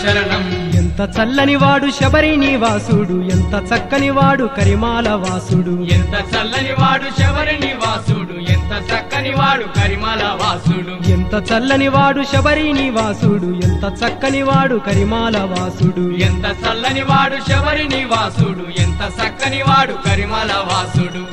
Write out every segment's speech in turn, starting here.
శరణం ఎంత చల్లని వాడు శబరి నివాసుడు ఎంత చక్కని వాడు కరిమాల వాసుడు ఎంత చల్లని వాడు శబరి నివాసుడు ఎంత చక్కని వాడు కరిమల వాసుడు ఎంత చల్లని వాడు శబరి నివాసుడు ఎంత చక్కని వాడు కరిమాల వాసుడు ఎంత చల్లని వాడు శబరి నివాసుడు ఎంత చక్కని వాడు కరిమల వాసుడు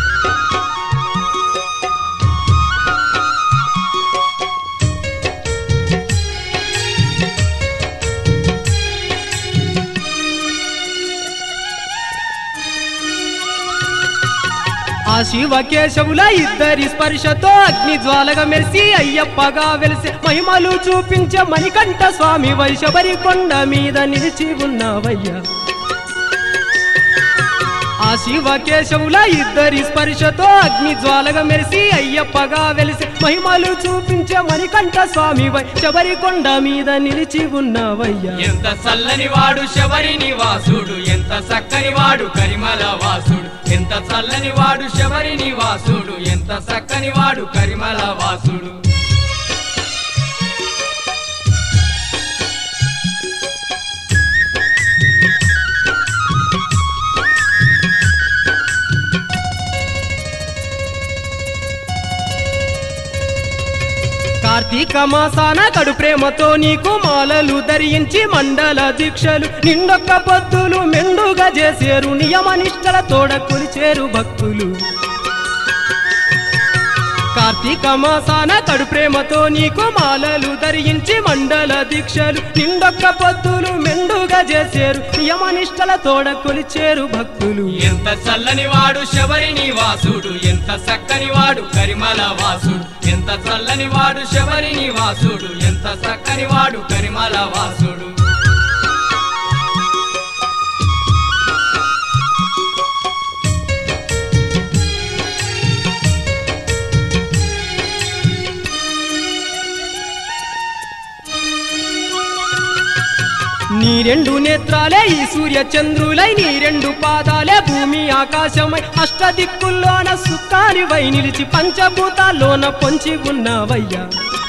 ఆ శివ కేశవుల ఇద్దరి స్పర్శతో అగ్ని జ్వాలగా మెరిసి అయ్యప్పగా వెలిసి మహిమలు చూపించే మణికంఠ స్వామి వై శబరి కొండ మీద నిలిచి ఉన్నవయ్యా ఆ శివ కేశవుల ఇద్దరి స్పర్శతో అగ్ని జ్వాలగా మెరిసి అయ్యప్పగా వెలిసి మహిమలు చూపించే మణికంఠ స్వామి వై శబరి కొండ మీద నిలిచి ఉన్నవయ్యా ఎంత చల్లని వాడు శబరి నివాసుడు ఎంత చక్కని వాడు కరిమల వాసుడు ఎంత చల్లని వాడు శబరి నివాసుడు ఎంత చక్కని వాడు కరిమల వాసుడు కార్తీక మాసాన కడు ప్రేమతో నీకు మాలలు ధరించి మండల దీక్షలు నిండొక్క పొద్దులు మెండుగా చేసేరు నియమ నిష్టల తోడ కొలిచేరు భక్తులు కార్తీక మాసాన కడు ప్రేమతో నీకు మాలలు ధరించి మండల దీక్షలు నిండొక్క పొద్దులు మెండుగా చేసేరు నియమ నిష్టల తోడ కొలిచేరు భక్తులు ఎంత చల్లని వాడు శబరి నివాసుడు ఎంత చక్కని వాడు కరిమల వాసుడు ఎంత చల్లని వాడు శబరి నివాసుడు ఎంత చక్కని వాడు కరిమల వాసుడు నీ రెండు నేత్రాలే ఈ సూర్య చంద్రులై నీ రెండు పాదాలే భూమి ఆకాశమై అష్ట దిక్కుల్లోన సుఖానివై నిలిచి పంచభూతాల్లోన పొంచి ఉన్నవయ్యా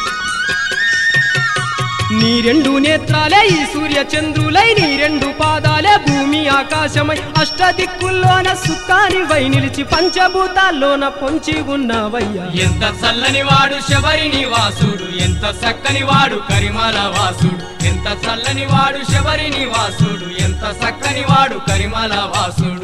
నీ రెండు నేత్రాలే ఈ సూర్య చంద్రులై నీ రెండు పాదాలే భూమి ఆకాశమై అష్ట దిక్కుల్లోన సుఖానివై నిలిచి పంచభూతాల్లోన పొంచి ఉన్నవయ్యా ఎంత చల్లని వాడు శబరి నివాసుడు ఎంత చక్కని వాడు కరిమల వాసుడు ఎంత చల్లని వాడు శబరి నివాసుడు ఎంత చక్కని వాడు కరిమల వాసుడు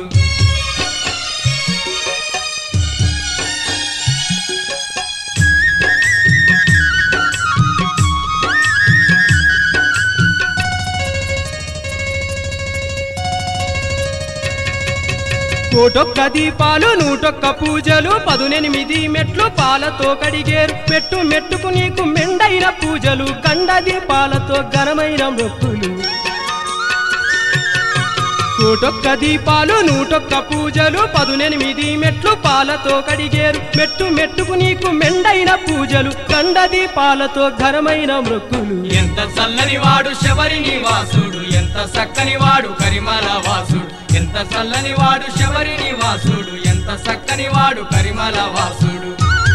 కోటొక్క దీపాలు నూటొక్క పూజలు పదునెనిమిది మెట్లు పాలతో కడిగేరు మెట్టు మెట్టుకు నీకు మెండైన పూజలు కండ దీపాలతో ఘనమైన మొక్కులు కోటొక్క దీపాలు నూటొక్క పూజలు పదునెనిమిది మెట్లు పాలతో కడిగేరు మెట్టు మెట్టుకు నీకు మెండైన పూజలు కండ దీపాలతో ఘనమైన మొక్కులు ఎంత చల్లని వాడు శబరి నివాసుడు ఎంత చక్కని వాడు కరిమల వాసుడు ఎంత చల్లని వాడు శబరి నివాసుడు ఎంత చక్కని వాడు కరిమల వాసుడు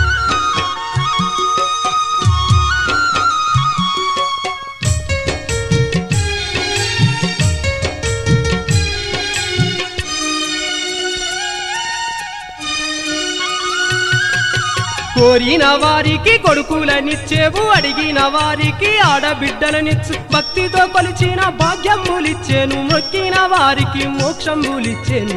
కోరిన వారికి కొడుకులనిచ్చేవు అడిగిన వారికి ఆడబిడ్డలనిచ్చు భక్తితో కొలిచిన భాగ్యములిచ్చేను మొక్కిన వారికి మోక్షములిచ్చేను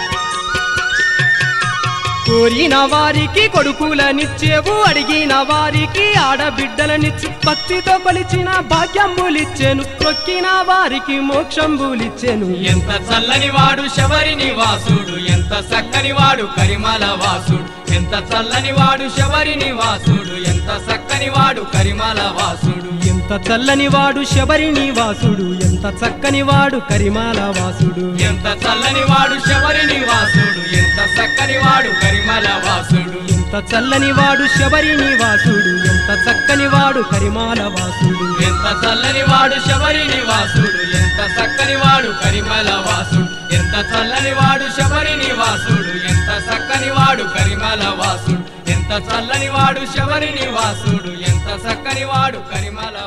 కోరిన వారికి కొడుకులనిచ్చేవు అడిగిన వారికి ఆడబిడ్డలనిచ్చు భక్తితో కొలిచిన భాగ్యములిచ్చేను మొక్కిన వారికి మోక్షంబులిచ్చేను ఎంత చల్లని వాడు శబరి నివాసుడు ఎంత చక్కని వాడు కరిమల వాసుడు ఎంత చల్లని వాడు శబరి నివాసుడు ఎంత చక్కని వాడు కరిమల వాసుడు ఎంత చల్లని వాడు శబరి నివాసుడు ఎంత చక్కని వాడు కరిమాల వాసుడు ఎంత చల్లని వాడు శబరి నివాసుడు ఎంత చక్కని వాడు కరిమల వాసుడు ఎంత చల్లని వాడు శబరి నివాసుడు ఎంత చక్కని వాడు కరిమాల వాసుడు ఎంత చల్లని వాడు శబరి నివాసుడు ఎంత చక్కని వాడు కరిమల వాసుడు ఎంత చల్లని వాడు శబరి నివాసుడు ఎంత చక్కని వాడు కరిమల వాసుడు ఎంత చల్లని వాడు శబరి నివాసుడు ఎంత చక్కని వాడు కరిమల